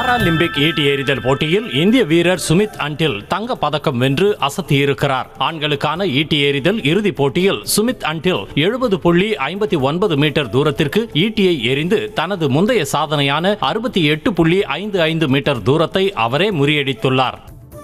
Paralympic ஈட்டி எறிதல் போட்டியில் இந்திய வீரர் சுமித் அன்டில் தங்க பதக்கம் வென்று அசத்தியிருக்கிறார் ஆண்களுக்கான ஈட்டி எறிதல் இறுதிப் போட்டியில் சுமித் அன்டில் எழுபது புள்ளி ஐம்பத்தி ஒன்பது மீட்டர் தூரத்திற்கு ஈட்டியை எறிந்து தனது முந்தைய சாதனையான அறுபத்தி எட்டு புள்ளி ஐந்து ஐந்து மீட்டர் தூரத்தை அவரே முறியடித்துள்ளார்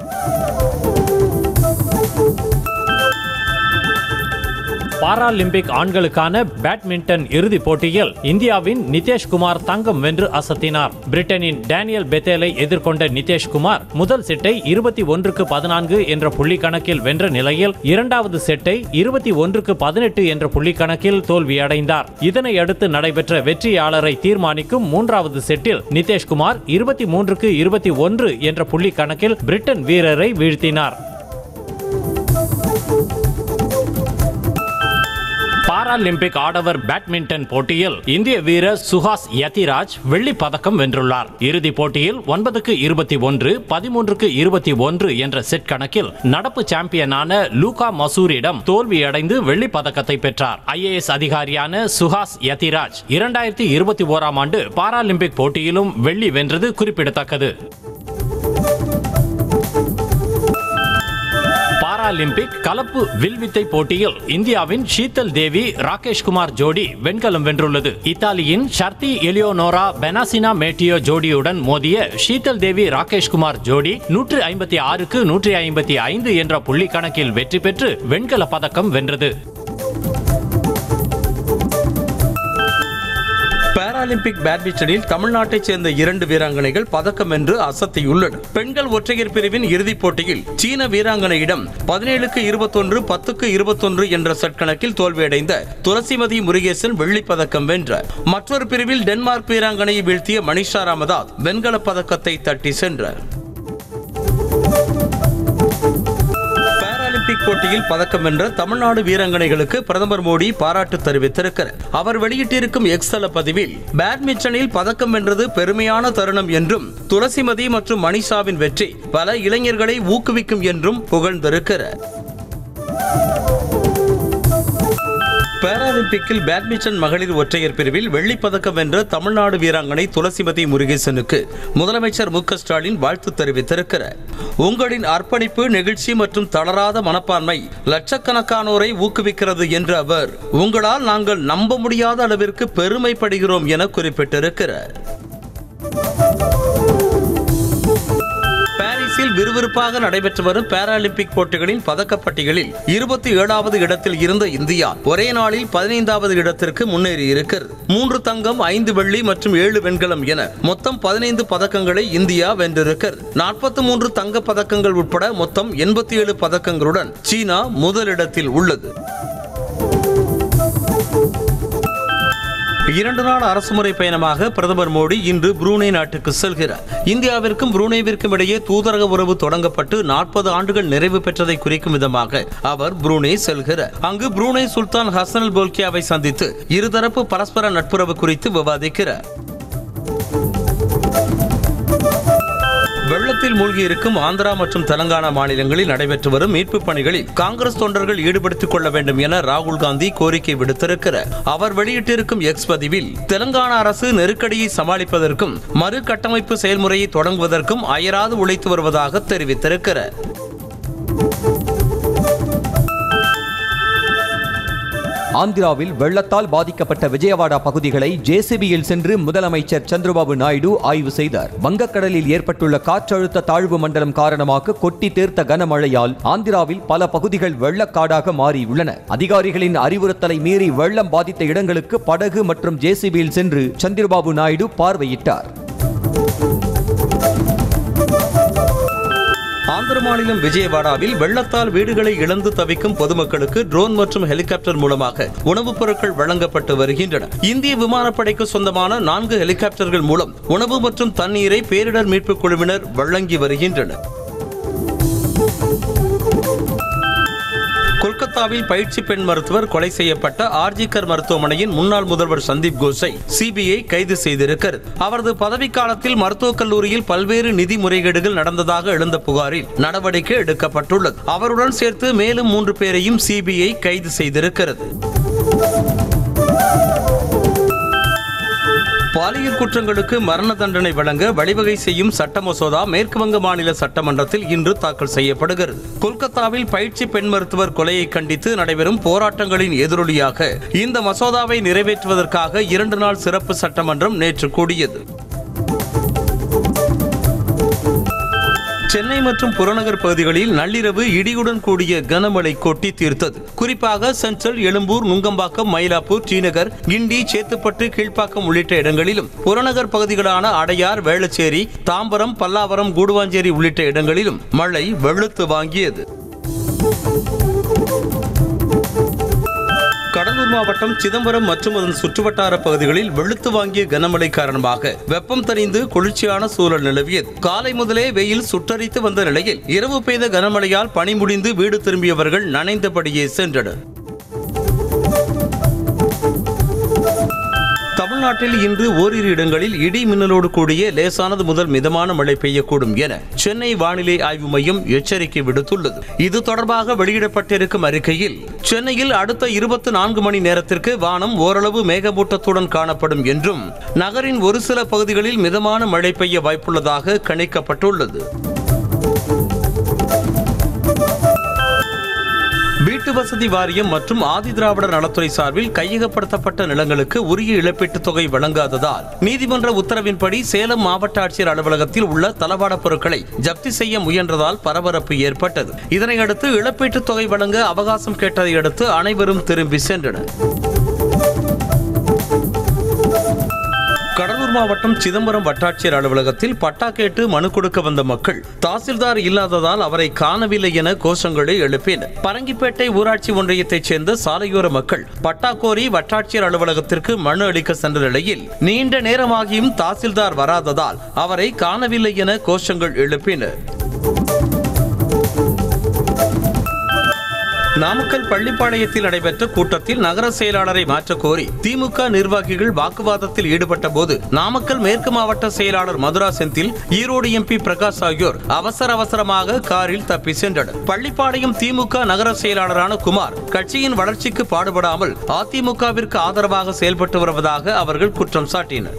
பாராலிம்பிக் ஆண்களுக்கான பேட்மிண்டன் இறுதிப் போட்டியில் இந்தியாவின் நிதேஷ்குமார் தங்கம் வென்று அசத்தினார் பிரிட்டனின் டேனியல் பெத்தேலை எதிர்கொண்ட நிதேஷ்குமார் முதல் செட்டை இருபத்தி ஒன்றுக்கு பதினான்கு என்ற புள்ளி கணக்கில் வென்ற நிலையில் இரண்டாவது செட்டை இருபத்தி ஒன்றுக்கு பதினெட்டு என்ற புள்ளி கணக்கில் தோல்வியடைந்தார் இதனை அடுத்து நடைபெற்ற வெற்றியாளரை தீர்மானிக்கும் மூன்றாவது செட்டில் நிதேஷ்குமார் இருபத்தி மூன்றுக்கு இருபத்தி ஒன்று என்ற புள்ளி கணக்கில் பிரிட்டன் வீரரை வீழ்த்தினார் பாராலிம்பிக் ஆடவர் பேட்மிண்டன் போட்டியில் இந்திய வீரர் சுஹாஸ் யதிராஜ் வெள்ளிப் பதக்கம் வென்றுள்ளார் இறுதிப் போட்டியில் ஒன்பதுக்கு இருபத்தி ஒன்று பதிமூன்றுக்கு இருபத்தி ஒன்று என்ற செட் கணக்கில் நடப்பு சாம்பியனான லூகா மசூரிடம் தோல்வியடைந்து வெள்ளிப் பதக்கத்தை பெற்றார் ஐஏஎஸ் அதிகாரியான சுஹாஸ் யதிராஜ் இரண்டாயிரத்தி இருபத்தி ஓராம் ஆண்டு பாராலிம்பிக் போட்டியிலும் வெள்ளி வென்றது குறிப்பிடத்தக்கது பாராலிம்பிக் கலப்பு வில்வித்தை போட்டியில் இந்தியாவின் ஷீதல் தேவி ராகேஷ் குமார் ஜோடி வெண்கலம் வென்றுள்ளது இத்தாலியின் ஷர்த்தி எலியோனோரா பெனாசினா மேட்டியோ ஜோடியுடன் மோதிய ஷீதல் தேவி ராகேஷ் குமார் ஜோடி நூற்று ஐம்பத்தி ஆறுக்கு நூற்றி ஐம்பத்தி ஐந்து என்ற புள்ளி கணக்கில் வெற்றி பெற்று வெண்கல பதக்கம் வென்றது பாராலிம்பிக் பேட்மிண்டனில் தமிழ்நாட்டைச் சேர்ந்த இரண்டு வீராங்கனைகள் பதக்கம் வென்று அசத்தியுள்ளனர் பெண்கள் ஒற்றையர் பிரிவின் இறுதிப் போட்டியில் சீன வீராங்கனையிடம் பதினேழுக்கு இருபத்தொன்று பத்துக்கு இருபத்தொன்று என்ற செட் கணக்கில் தோல்வியடைந்த துளசிமதி முருகேசன் வெள்ளிப் பதக்கம் வென்றார் மற்றொரு பிரிவில் டென்மார்க் வீராங்கனையை வீழ்த்திய மனிஷா ராமதாஸ் வெண்கலப் பதக்கத்தை தட்டி சென்றார் பாராலிம்பிக் போட்டியில் பதக்கம் வென்ற தமிழ்நாடு வீராங்கனைகளுக்கு பிரதமர் மோடி பாராட்டு தெரிவித்திருக்கிறார் அவர் வெளியிட்டிருக்கும் எக்ஸ் தள பதிவில் பேட்மிண்டனில் பதக்கம் வென்றது பெருமையான தருணம் என்றும் துளசிமதி மற்றும் மனிஷாவின் வெற்றி பல இளைஞர்களை ஊக்குவிக்கும் என்றும் புகழ்ந்திருக்கிறார் பாராலிம்பிக்கில் பேட்மிண்டன் மகளிர் ஒற்றையர் பிரிவில் வெள்ளிப் பதக்கம் வென்ற தமிழ்நாடு வீராங்கனை துளசிமதி முருகேசனுக்கு முதலமைச்சர் மு க ஸ்டாலின் வாழ்த்து தெரிவித்திருக்கிறார் உங்களின் அர்ப்பணிப்பு நெகிழ்ச்சி மற்றும் தளராத மனப்பான்மை லட்சக்கணக்கானோரை ஊக்குவிக்கிறது என்ற அவர் உங்களால் நாங்கள் நம்ப முடியாத அளவிற்கு பெருமைப்படுகிறோம் என குறிப்பிட்டிருக்கிறார் பாரிஸில் விறுவிறுப்பாக நடைபெற்று வரும் பாராலிம்பிக் போட்டிகளின் பதக்கப்பட்டியலில் இருபத்தி ஏழாவது இடத்தில் இருந்த இந்தியா ஒரே நாளில் பதினைந்தாவது இடத்திற்கு முன்னேறி இருக்கிறது மூன்று தங்கம் ஐந்து வெள்ளி மற்றும் ஏழு வெண்கலம் என மொத்தம் பதினைந்து பதக்கங்களை இந்தியா வென்றிருக்கிறது நாற்பத்தி மூன்று தங்க பதக்கங்கள் உட்பட மொத்தம் எண்பத்தி ஏழு பதக்கங்களுடன் சீனா முதலிடத்தில் உள்ளது இரண்டு நாள் அரசுமுறை பயணமாக பிரதமர் மோடி இன்று புரூனே நாட்டுக்கு செல்கிறார் இந்தியாவிற்கும் புரூனேவிற்கும் இடையே தூதரக உறவு தொடங்கப்பட்டு நாற்பது ஆண்டுகள் நிறைவு பெற்றதை குறிக்கும் விதமாக அவர் புரூனே செல்கிறார் அங்கு புரூனே சுல்தான் ஹசன் அல் போல்கியாவை சந்தித்து இருதரப்பு பரஸ்பர நட்புறவு குறித்து விவாதிக்கிறார் வெள்ளத்தில் மூழ்கி இருக்கும் ஆந்திரா மற்றும் தெலங்கானா மாநிலங்களில் நடைபெற்று வரும் மீட்பு பணிகளில் காங்கிரஸ் தொண்டர்கள் ஈடுபடுத்திக் கொள்ள வேண்டும் என ராகுல் காந்தி கோரிக்கை விடுத்திருக்கிறார் அவர் வெளியிட்டிருக்கும் எக்ஸ் பதிவில் தெலங்கானா அரசு நெருக்கடியை சமாளிப்பதற்கும் மறு கட்டமைப்பு செயல்முறையை தொடங்குவதற்கும் அயராது உழைத்து வருவதாக தெரிவித்திருக்கிறார் ஆந்திராவில் வெள்ளத்தால் பாதிக்கப்பட்ட விஜயவாடா பகுதிகளை ஜேசிபியில் சென்று முதலமைச்சர் சந்திரபாபு நாயுடு ஆய்வு செய்தார் வங்கக்கடலில் ஏற்பட்டுள்ள காற்றழுத்த தாழ்வு மண்டலம் காரணமாக கொட்டி தீர்த்த கனமழையால் ஆந்திராவில் பல பகுதிகள் வெள்ளக்காடாக மாறியுள்ளன அதிகாரிகளின் அறிவுறுத்தலை மீறி வெள்ளம் பாதித்த இடங்களுக்கு படகு மற்றும் ஜேசிபியில் சென்று சந்திரபாபு நாயுடு பார்வையிட்டார் ஆந்திர மாநிலம் விஜயவாடாவில் வெள்ளத்தால் வீடுகளை இழந்து தவிக்கும் பொதுமக்களுக்கு ட்ரோன் மற்றும் ஹெலிகாப்டர் மூலமாக உணவுப் பொருட்கள் வழங்கப்பட்டு வருகின்றன இந்திய விமானப்படைக்கு சொந்தமான நான்கு ஹெலிகாப்டர்கள் மூலம் உணவு மற்றும் தண்ணீரை பேரிடர் மீட்புக் குழுவினர் வழங்கி வருகின்றனர் கொல்கத்தாவில் பயிற்சி பெண் மருத்துவர் கொலை செய்யப்பட்ட ஆர்ஜிகர் மருத்துவமனையின் முன்னாள் முதல்வர் சந்தீப் கோஸை சிபிஐ கைது செய்திருக்கிறது அவரது பதவிக்காலத்தில் மருத்துவக் கல்லூரியில் பல்வேறு நிதி முறைகேடுகள் நடந்ததாக எழுந்த புகாரில் நடவடிக்கை எடுக்கப்பட்டுள்ளது அவருடன் சேர்த்து மேலும் மூன்று பேரையும் சிபிஐ கைது செய்திருக்கிறது பாலியல் குற்றங்களுக்கு மரண தண்டனை வழங்க வழிவகை செய்யும் சட்ட மசோதா மேற்கு வங்க மாநில சட்டமன்றத்தில் இன்று தாக்கல் செய்யப்படுகிறது கொல்கத்தாவில் பயிற்சி பெண் மருத்துவர் கொலையை கண்டித்து நடைபெறும் போராட்டங்களின் எதிரொலியாக இந்த மசோதாவை நிறைவேற்றுவதற்காக இரண்டு நாள் சிறப்பு சட்டமன்றம் நேற்று கூடியது சென்னை மற்றும் புறநகர் பகுதிகளில் நள்ளிரவு இடியுடன் கூடிய கனமழை கொட்டி தீர்த்தது குறிப்பாக சென்ட்ரல் எழும்பூர் நுங்கம்பாக்கம் மயிலாப்பூர் ஸ்ரீநகர் கிண்டி சேத்துப்பட்டு கீழ்ப்பாக்கம் உள்ளிட்ட இடங்களிலும் புறநகர் பகுதிகளான அடையார் வேளச்சேரி தாம்பரம் பல்லாவரம் கூடுவாஞ்சேரி உள்ளிட்ட இடங்களிலும் மழை வெளுத்து வாங்கியது கடலூர் மாவட்டம் சிதம்பரம் மற்றும் அதன் சுற்றுவட்டார பகுதிகளில் வெளுத்து வாங்கிய கனமழை காரணமாக வெப்பம் தணிந்து குளிர்ச்சியான சூழல் நிலவியது காலை முதலே வெயில் சுட்டரித்து வந்த நிலையில் இரவு பெய்த கனமழையால் பணி முடிந்து வீடு திரும்பியவர்கள் நனைந்தபடியே சென்றனர் தமிழ்நாட்டில் இன்று ஓரிரு இடங்களில் இடி மின்னலோடு கூடிய லேசானது முதல் மிதமான மழை பெய்யக்கூடும் என சென்னை வானிலை ஆய்வு மையம் எச்சரிக்கை விடுத்துள்ளது இது தொடர்பாக வெளியிடப்பட்டிருக்கும் அறிக்கையில் சென்னையில் அடுத்த இருபத்தி நான்கு மணி நேரத்திற்கு வானம் ஓரளவு மேகமூட்டத்துடன் காணப்படும் என்றும் நகரின் ஒரு சில பகுதிகளில் மிதமான மழை பெய்ய வாய்ப்புள்ளதாக கணிக்கப்பட்டுள்ளது வீட்டு வசதி வாரியம் மற்றும் ஆதி திராவிடர் நலத்துறை சார்பில் கையகப்படுத்தப்பட்ட நிலங்களுக்கு உரிய இழப்பீட்டுத் தொகை வழங்காததால் நீதிமன்ற உத்தரவின்படி சேலம் மாவட்ட ஆட்சியர் அலுவலகத்தில் உள்ள தளவாட பொருட்களை ஜப்தி செய்ய முயன்றதால் பரபரப்பு ஏற்பட்டது இதனையடுத்து இழப்பீட்டுத் தொகை வழங்க அவகாசம் கேட்டதை அடுத்து அனைவரும் திரும்பி சென்றனர் கடலூர் மாவட்டம் சிதம்பரம் வட்டாட்சியர் அலுவலகத்தில் பட்டா கேட்டு மனு கொடுக்க வந்த மக்கள் தாசில்தார் இல்லாததால் அவரை காணவில்லை என கோஷங்களை எழுப்பினர் பரங்கிப்பேட்டை ஊராட்சி ஒன்றியத்தைச் சேர்ந்த சாலையோர மக்கள் பட்டா கோரி வட்டாட்சியர் அலுவலகத்திற்கு மனு அளிக்க சென்ற நிலையில் நீண்ட நேரமாகியும் தாசில்தார் வராததால் அவரை காணவில்லை என கோஷங்கள் எழுப்பினர் நாமக்கல் பள்ளிப்பாளையத்தில் நடைபெற்ற கூட்டத்தில் நகர செயலாளரை மாற்றக் கோரி திமுக நிர்வாகிகள் வாக்குவாதத்தில் ஈடுபட்ட போது நாமக்கல் மேற்கு மாவட்ட செயலாளர் மதுரா செந்தில் ஈரோடு எம்பி பிரகாஷ் ஆகியோர் அவசர அவசரமாக காரில் தப்பி சென்றனர் பள்ளிப்பாளையம் திமுக நகர செயலாளரான குமார் கட்சியின் வளர்ச்சிக்கு பாடுபடாமல் அதிமுகவிற்கு ஆதரவாக செயல்பட்டு வருவதாக அவர்கள் குற்றம் சாட்டினர்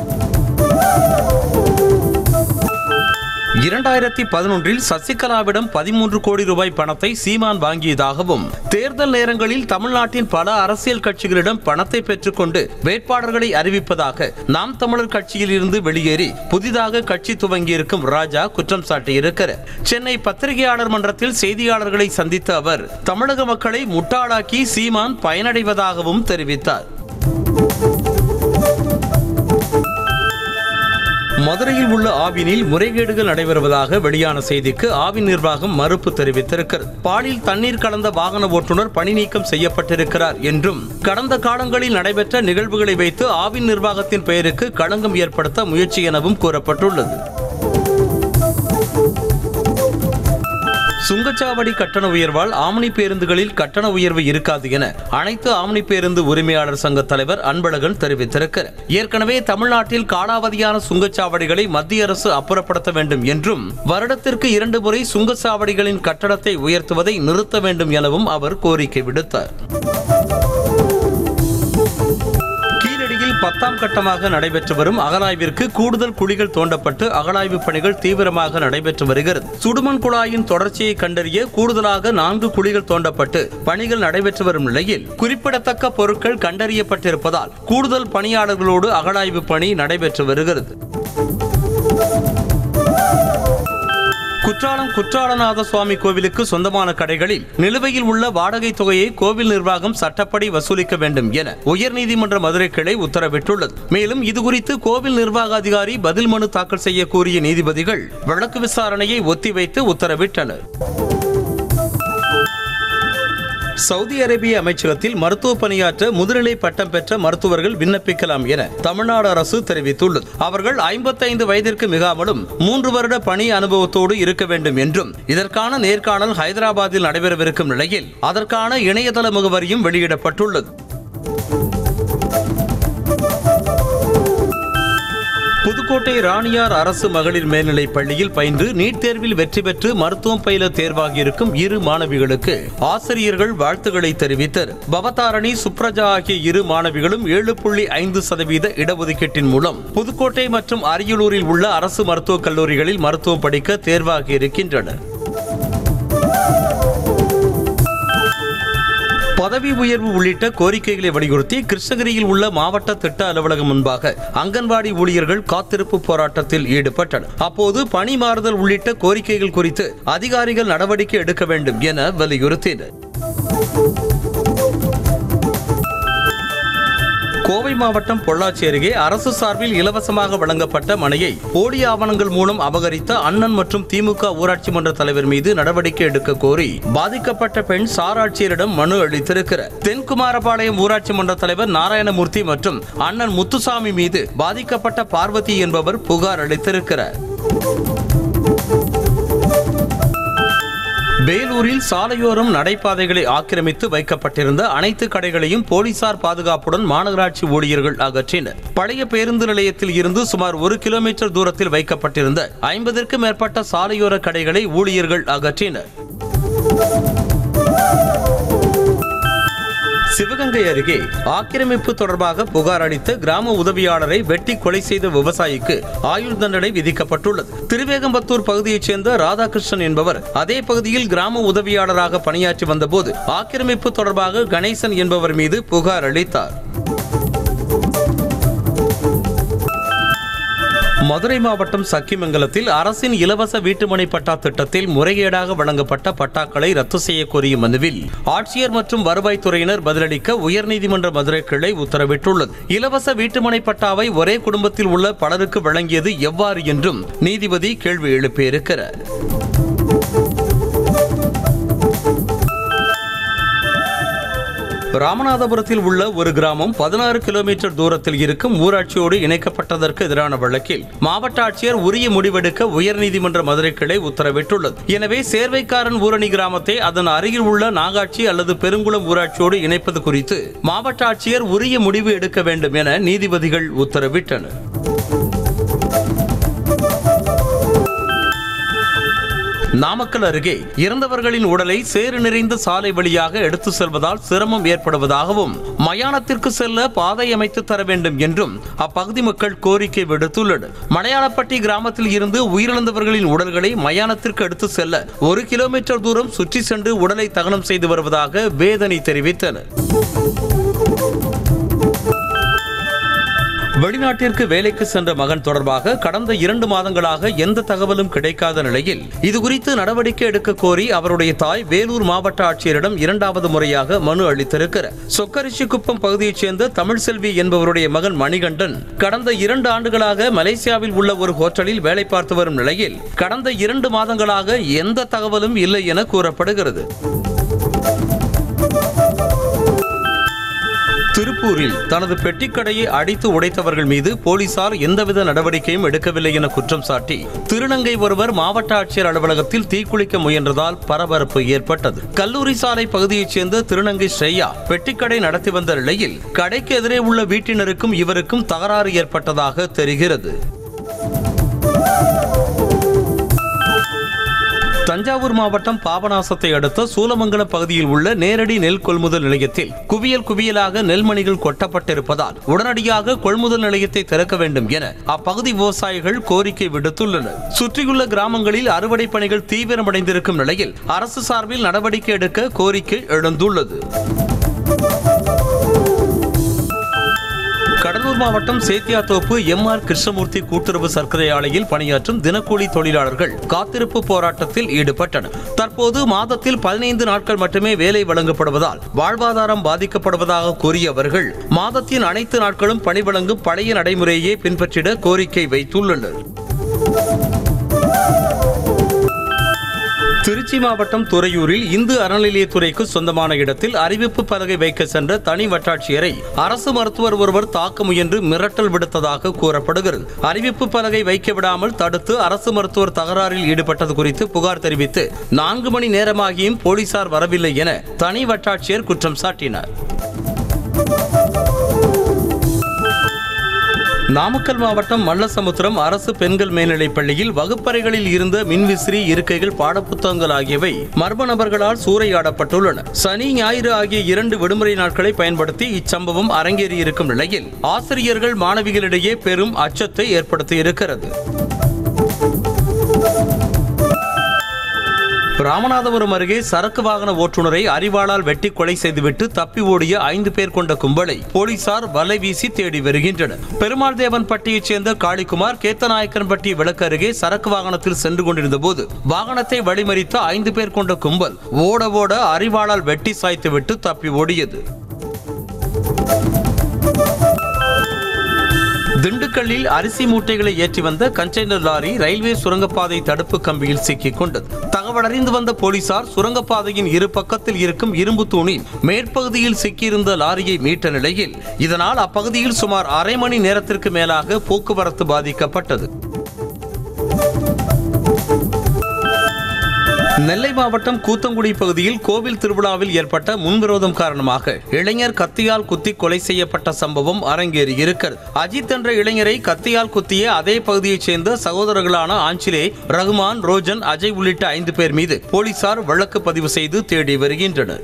இரண்டாயிரத்தி பதினொன்றில் சசிகலாவிடம் பதிமூன்று கோடி ரூபாய் பணத்தை சீமான் வாங்கியதாகவும் தேர்தல் நேரங்களில் தமிழ்நாட்டின் பல அரசியல் கட்சிகளிடம் பணத்தை பெற்றுக்கொண்டு வேட்பாளர்களை அறிவிப்பதாக நாம் தமிழர் கட்சியில் இருந்து வெளியேறி புதிதாக கட்சி துவங்கியிருக்கும் ராஜா குற்றம் சாட்டியிருக்கிறார் சென்னை பத்திரிகையாளர் மன்றத்தில் செய்தியாளர்களை சந்தித்த அவர் தமிழக மக்களை முட்டாளாக்கி சீமான் பயனடைவதாகவும் தெரிவித்தார் மதுரையில் உள்ள ஆவினில் முறைகேடுகள் நடைபெறுவதாக வெளியான செய்திக்கு ஆவின் நிர்வாகம் மறுப்பு தெரிவித்திருக்கிறது பாலில் தண்ணீர் கலந்த வாகன ஓட்டுநர் பணி நீக்கம் செய்யப்பட்டிருக்கிறார் என்றும் கடந்த காலங்களில் நடைபெற்ற நிகழ்வுகளை வைத்து ஆவின் நிர்வாகத்தின் பெயருக்கு களங்கம் ஏற்படுத்த முயற்சி எனவும் கூறப்பட்டுள்ளது சுங்கச்சாவடி கட்டண உயர்வால் ஆம்னி பேருந்துகளில் கட்டண உயர்வு இருக்காது என அனைத்து ஆம்னி பேருந்து உரிமையாளர் சங்க தலைவர் அன்பழகன் தெரிவித்திருக்கிறார் ஏற்கனவே தமிழ்நாட்டில் காலாவதியான சுங்கச்சாவடிகளை மத்திய அரசு அப்புறப்படுத்த வேண்டும் என்றும் வருடத்திற்கு இரண்டு முறை சுங்கச்சாவடிகளின் கட்டணத்தை உயர்த்துவதை நிறுத்த வேண்டும் எனவும் அவர் கோரிக்கை விடுத்தார் கீழடியில் பத்தாம் கட்டமாக நடைபெற்று வரும் அகழாய்விற்கு கூடுதல் குழிகள் தோண்டப்பட்டு அகழாய்வு பணிகள் தீவிரமாக நடைபெற்று வருகிறது சுடுமண் குழாயின் தொடர்ச்சியை கண்டறிய கூடுதலாக நான்கு குழிகள் தோண்டப்பட்டு பணிகள் நடைபெற்று வரும் நிலையில் குறிப்பிடத்தக்க பொருட்கள் கண்டறியப்பட்டிருப்பதால் கூடுதல் பணியாளர்களோடு அகழாய்வு பணி நடைபெற்று வருகிறது குற்றாலம் குற்றாலநாத சுவாமி கோவிலுக்கு சொந்தமான கடைகளில் நிலுவையில் உள்ள வாடகை தொகையை கோவில் நிர்வாகம் சட்டப்படி வசூலிக்க வேண்டும் என உயர்நீதிமன்ற மதுரை கிளை உத்தரவிட்டுள்ளது மேலும் இதுகுறித்து கோவில் நிர்வாக அதிகாரி பதில் மனு தாக்கல் செய்ய கூறிய நீதிபதிகள் வழக்கு விசாரணையை ஒத்திவைத்து உத்தரவிட்டனர் சவுதி அரேபிய அமைச்சகத்தில் மருத்துவ பணியாற்ற முதுநிலை பட்டம் பெற்ற மருத்துவர்கள் விண்ணப்பிக்கலாம் என தமிழ்நாடு அரசு தெரிவித்துள்ளது அவர்கள் ஐம்பத்தைந்து வயதிற்கு மிகாமலும் மூன்று வருட பணி அனுபவத்தோடு இருக்க வேண்டும் என்றும் இதற்கான நேர்காணல் ஹைதராபாத்தில் நடைபெறவிருக்கும் நிலையில் அதற்கான இணையதள முகவரியும் வெளியிடப்பட்டுள்ளது புதுக்கோட்டை ராணியார் அரசு மகளிர் மேல்நிலைப் பள்ளியில் பயின்று நீட் தேர்வில் வெற்றி பெற்று மருத்துவம் பயில தேர்வாகியிருக்கும் இரு மாணவிகளுக்கு ஆசிரியர்கள் வாழ்த்துக்களை தெரிவித்தர் பவதாரணி சுப்ரஜா ஆகிய இரு மாணவிகளும் ஏழு புள்ளி ஐந்து சதவீத இடஒதுக்கீட்டின் மூலம் புதுக்கோட்டை மற்றும் அரியலூரில் உள்ள அரசு மருத்துவக் கல்லூரிகளில் மருத்துவம் படிக்க தேர்வாகியிருக்கின்றனர் பதவி உயர்வு உள்ளிட்ட கோரிக்கைகளை வலியுறுத்தி கிருஷ்ணகிரியில் உள்ள மாவட்ட திட்ட அலுவலகம் முன்பாக அங்கன்வாடி ஊழியர்கள் காத்திருப்பு போராட்டத்தில் ஈடுபட்டனர் அப்போது பணி மாறுதல் உள்ளிட்ட கோரிக்கைகள் குறித்து அதிகாரிகள் நடவடிக்கை எடுக்க வேண்டும் என வலியுறுத்தினர் கோவை மாவட்டம் பொள்ளாச்சி அருகே அரசு சார்பில் இலவசமாக வழங்கப்பட்ட மனையை போலி ஆவணங்கள் மூலம் அபகரித்த அண்ணன் மற்றும் திமுக ஊராட்சி மன்ற தலைவர் மீது நடவடிக்கை எடுக்க கோரி பாதிக்கப்பட்ட பெண் சாராட்சியரிடம் மனு அளித்திருக்கிறார் தென்குமாரபாளையம் ஊராட்சி மன்ற தலைவர் நாராயணமூர்த்தி மற்றும் அண்ணன் முத்துசாமி மீது பாதிக்கப்பட்ட பார்வதி என்பவர் புகார் அளித்திருக்கிறார் வேலூரில் சாலையோரம் நடைபாதைகளை ஆக்கிரமித்து வைக்கப்பட்டிருந்த அனைத்து கடைகளையும் போலீசார் பாதுகாப்புடன் மாநகராட்சி ஊழியர்கள் அகற்றினர் பழைய பேருந்து நிலையத்தில் இருந்து சுமார் ஒரு கிலோமீட்டர் தூரத்தில் வைக்கப்பட்டிருந்த ஐம்பதற்கும் மேற்பட்ட சாலையோர கடைகளை ஊழியர்கள் அகற்றினர் சிவகங்கை அருகே ஆக்கிரமிப்பு தொடர்பாக புகார் அளித்த கிராம உதவியாளரை வெட்டி கொலை செய்த விவசாயிக்கு ஆயுள் தண்டனை விதிக்கப்பட்டுள்ளது திருவேகம்பத்தூர் பகுதியைச் சேர்ந்த ராதாகிருஷ்ணன் என்பவர் அதே பகுதியில் கிராம உதவியாளராக பணியாற்றி வந்தபோது ஆக்கிரமிப்பு தொடர்பாக கணேசன் என்பவர் மீது புகார் அளித்தார் மதுரை மாவட்டம் சக்கிமங்கலத்தில் அரசின் இலவச வீட்டுமனை பட்டா திட்டத்தில் முறைகேடாக வழங்கப்பட்ட பட்டாக்களை ரத்து செய்ய கோரிய மனுவில் ஆட்சியர் மற்றும் வருவாய்த்துறையினர் பதிலளிக்க உயர்நீதிமன்ற மதுரை கிளை உத்தரவிட்டுள்ளது இலவச வீட்டுமனை பட்டாவை ஒரே குடும்பத்தில் உள்ள பலருக்கு வழங்கியது எவ்வாறு என்றும் நீதிபதி கேள்வி எழுப்பியிருக்கிறார் ராமநாதபுரத்தில் உள்ள ஒரு கிராமம் பதினாறு கிலோமீட்டர் தூரத்தில் இருக்கும் ஊராட்சியோடு இணைக்கப்பட்டதற்கு எதிரான வழக்கில் மாவட்ட ஆட்சியர் உரிய முடிவெடுக்க உயர்நீதிமன்ற மதுரை கிளை உத்தரவிட்டுள்ளது எனவே சேர்வைக்காரன் ஊரணி கிராமத்தை அதன் அருகில் உள்ள நாகாட்சி அல்லது பெருங்குளம் ஊராட்சியோடு இணைப்பது குறித்து மாவட்ட ஆட்சியர் உரிய முடிவு எடுக்க வேண்டும் என நீதிபதிகள் உத்தரவிட்டனர் நாமக்கல் அருகே இறந்தவர்களின் உடலை சேறு நிறைந்த சாலை வழியாக எடுத்து செல்வதால் சிரமம் ஏற்படுவதாகவும் மயானத்திற்கு செல்ல பாதை அமைத்து தர வேண்டும் என்றும் அப்பகுதி மக்கள் கோரிக்கை விடுத்துள்ளனர் மலையாளப்பட்டி கிராமத்தில் இருந்து உயிரிழந்தவர்களின் உடல்களை மயானத்திற்கு எடுத்து செல்ல ஒரு கிலோமீட்டர் தூரம் சுற்றி சென்று உடலை தகனம் செய்து வருவதாக வேதனை தெரிவித்தனர் வெளிநாட்டிற்கு வேலைக்கு சென்ற மகன் தொடர்பாக கடந்த இரண்டு மாதங்களாக எந்த தகவலும் கிடைக்காத நிலையில் இதுகுறித்து நடவடிக்கை எடுக்க கோரி அவருடைய தாய் வேலூர் மாவட்ட ஆட்சியரிடம் இரண்டாவது முறையாக மனு அளித்திருக்கிறார் சொக்கரிஷிக்குப்பம் பகுதியைச் சேர்ந்த தமிழ்செல்வி என்பவருடைய மகன் மணிகண்டன் கடந்த இரண்டு ஆண்டுகளாக மலேசியாவில் உள்ள ஒரு ஹோட்டலில் வேலை பார்த்து வரும் நிலையில் கடந்த இரண்டு மாதங்களாக எந்த தகவலும் இல்லை என கூறப்படுகிறது திருப்பூரில் தனது பெட்டிக்கடையை அடித்து உடைத்தவர்கள் மீது போலீசார் எந்தவித நடவடிக்கையும் எடுக்கவில்லை என குற்றம் சாட்டி திருநங்கை ஒருவர் மாவட்ட ஆட்சியர் அலுவலகத்தில் தீக்குளிக்க முயன்றதால் பரபரப்பு ஏற்பட்டது கல்லூரி சாலை பகுதியைச் சேர்ந்த திருநங்கை ஸ்ரேயா பெட்டிக்கடை நடத்தி வந்த நிலையில் கடைக்கு எதிரே உள்ள வீட்டினருக்கும் இவருக்கும் தகராறு ஏற்பட்டதாக தெரிகிறது தஞ்சாவூர் மாவட்டம் பாபநாசத்தை அடுத்த சூலமங்கலம் பகுதியில் உள்ள நேரடி நெல் கொள்முதல் நிலையத்தில் குவியல் குவியலாக நெல்மணிகள் கொட்டப்பட்டிருப்பதால் உடனடியாக கொள்முதல் நிலையத்தை திறக்க வேண்டும் என அப்பகுதி விவசாயிகள் கோரிக்கை விடுத்துள்ளனர் சுற்றியுள்ள கிராமங்களில் அறுவடை பணிகள் தீவிரமடைந்திருக்கும் நிலையில் அரசு சார்பில் நடவடிக்கை எடுக்க கோரிக்கை எழுந்துள்ளது கடலூர் மாவட்டம் சேத்தியாத்தோப்பு எம் ஆர் கிருஷ்ணமூர்த்தி கூட்டுறவு சர்க்கரை ஆலையில் பணியாற்றும் தினக்கூலி தொழிலாளர்கள் காத்திருப்பு போராட்டத்தில் ஈடுபட்டனர் தற்போது மாதத்தில் பதினைந்து நாட்கள் மட்டுமே வேலை வழங்கப்படுவதால் வாழ்வாதாரம் பாதிக்கப்படுவதாக கூறிய அவர்கள் மாதத்தின் அனைத்து நாட்களும் பணி வழங்கும் பழைய நடைமுறையே பின்பற்றிட கோரிக்கை வைத்துள்ளனர் திருச்சி மாவட்டம் துறையூரில் இந்து அறநிலையத்துறைக்கு சொந்தமான இடத்தில் அறிவிப்பு பலகை வைக்க சென்ற தனி வட்டாட்சியரை அரசு மருத்துவர் ஒருவர் தாக்க முயன்று மிரட்டல் விடுத்ததாக கூறப்படுகிறது அறிவிப்பு பலகை வைக்க விடாமல் தடுத்து அரசு மருத்துவர் தகராறில் ஈடுபட்டது குறித்து புகார் தெரிவித்து நான்கு மணி நேரமாகியும் போலீசார் வரவில்லை என தனி வட்டாட்சியர் குற்றம் சாட்டினார் நாமக்கல் மாவட்டம் மல்லசமுத்திரம் அரசு பெண்கள் மேல்நிலைப் பள்ளியில் வகுப்பறைகளில் இருந்த மின்விசிறி இருக்கைகள் பாடப்புத்தகங்கள் ஆகியவை மர்ம நபர்களால் சூறையாடப்பட்டுள்ளன சனி ஞாயிறு ஆகிய இரண்டு விடுமுறை நாட்களை பயன்படுத்தி இச்சம்பவம் அரங்கேறியிருக்கும் நிலையில் ஆசிரியர்கள் மாணவிகளிடையே பெரும் அச்சத்தை ஏற்படுத்தியிருக்கிறது ராமநாதபுரம் அருகே சரக்கு வாகன ஓட்டுநரை அறிவாளால் வெட்டி கொலை செய்துவிட்டு தப்பி ஓடிய ஐந்து பேர் கொண்ட கும்பலை போலீசார் வலை வீசி தேடி வருகின்றனர் பெருமாள் தேவன் பட்டியைச் சேர்ந்த காளிக்குமார் கேத்தநாயக்கன்பட்டி விளக்கு அருகே சரக்கு வாகனத்தில் சென்று கொண்டிருந்த போது வாகனத்தை வழிமறித்த ஐந்து பேர் கொண்ட கும்பல் ஓட ஓட அறிவாளால் வெட்டி சாய்த்துவிட்டு தப்பி ஓடியது திண்டுக்கல்லில் அரிசி மூட்டைகளை ஏற்றி வந்த கண்டெய்னர் லாரி ரயில்வே சுரங்கப்பாதை தடுப்பு கம்பியில் சிக்கிக் கொண்டது தகவல் அறிந்து வந்த போலீசார் சுரங்கப்பாதையின் இரு பக்கத்தில் இருக்கும் இரும்பு தூணின் மேற்பகுதியில் சிக்கியிருந்த லாரியை மீட்ட நிலையில் இதனால் அப்பகுதியில் சுமார் அரை மணி நேரத்திற்கு மேலாக போக்குவரத்து பாதிக்கப்பட்டது நெல்லை மாவட்டம் கூத்தங்குடி பகுதியில் கோவில் திருவிழாவில் ஏற்பட்ட முன்விரோதம் காரணமாக இளைஞர் கத்தியால் குத்தி கொலை செய்யப்பட்ட சம்பவம் அரங்கேறியிருக்கிறது அஜித் என்ற இளைஞரை கத்தியால் குத்திய அதே பகுதியைச் சேர்ந்த சகோதரர்களான ஆஞ்சிலே ரகுமான் ரோஜன் அஜய் உள்ளிட்ட ஐந்து பேர் மீது போலீசார் வழக்கு பதிவு செய்து தேடி வருகின்றனர்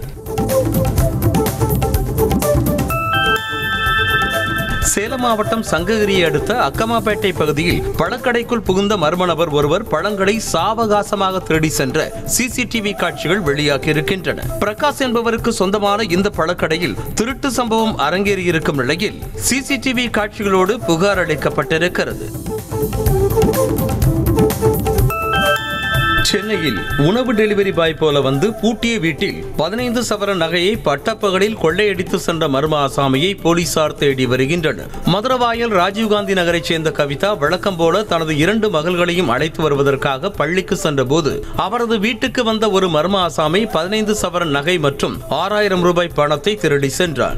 சேலம் மாவட்டம் சங்ககிரியை அடுத்த அக்கமாப்பேட்டை பகுதியில் பழக்கடைக்குள் புகுந்த மர்ம நபர் ஒருவர் பழங்களை சாவகாசமாக திருடி சென்ற சிசிடிவி காட்சிகள் வெளியாகி இருக்கின்றன பிரகாஷ் என்பவருக்கு சொந்தமான இந்த பழக்கடையில் திருட்டு சம்பவம் அரங்கேறியிருக்கும் நிலையில் சிசிடிவி காட்சிகளோடு புகார் அளிக்கப்பட்டிருக்கிறது சென்னையில் உணவு டெலிவரி பாய் போல வந்து பூட்டிய வீட்டில் பதினைந்து சவர நகையை பட்டப்பகலில் கொள்ளையடித்து சென்ற மர்ம ஆசாமியை போலீசார் தேடி வருகின்றனர் மதுரவாயல் ராஜீவ்காந்தி நகரைச் சேர்ந்த கவிதா வழக்கம் போல தனது இரண்டு மகள்களையும் அழைத்து வருவதற்காக பள்ளிக்கு சென்றபோது அவரது வீட்டுக்கு வந்த ஒரு மர்ம ஆசாமி பதினைந்து சவர நகை மற்றும் ஆறாயிரம் ரூபாய் பணத்தை திருடி சென்றார்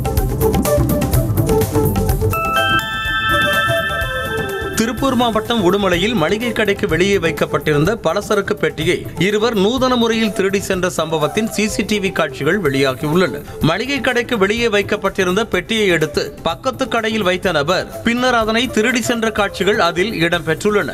திருப்பூர் மாவட்டம் உடுமலையில் மளிகை கடைக்கு வெளியே வைக்கப்பட்டிருந்த பலசரக்கு பெட்டியை இருவர் நூதன முறையில் திருடி சென்ற சம்பவத்தின் சிசிடிவி காட்சிகள் வெளியாகியுள்ளன மளிகை கடைக்கு வெளியே வைக்கப்பட்டிருந்த பெட்டியை எடுத்து பக்கத்து கடையில் வைத்த நபர் பின்னர் அதனை திருடி சென்ற காட்சிகள் அதில் இடம்பெற்றுள்ளன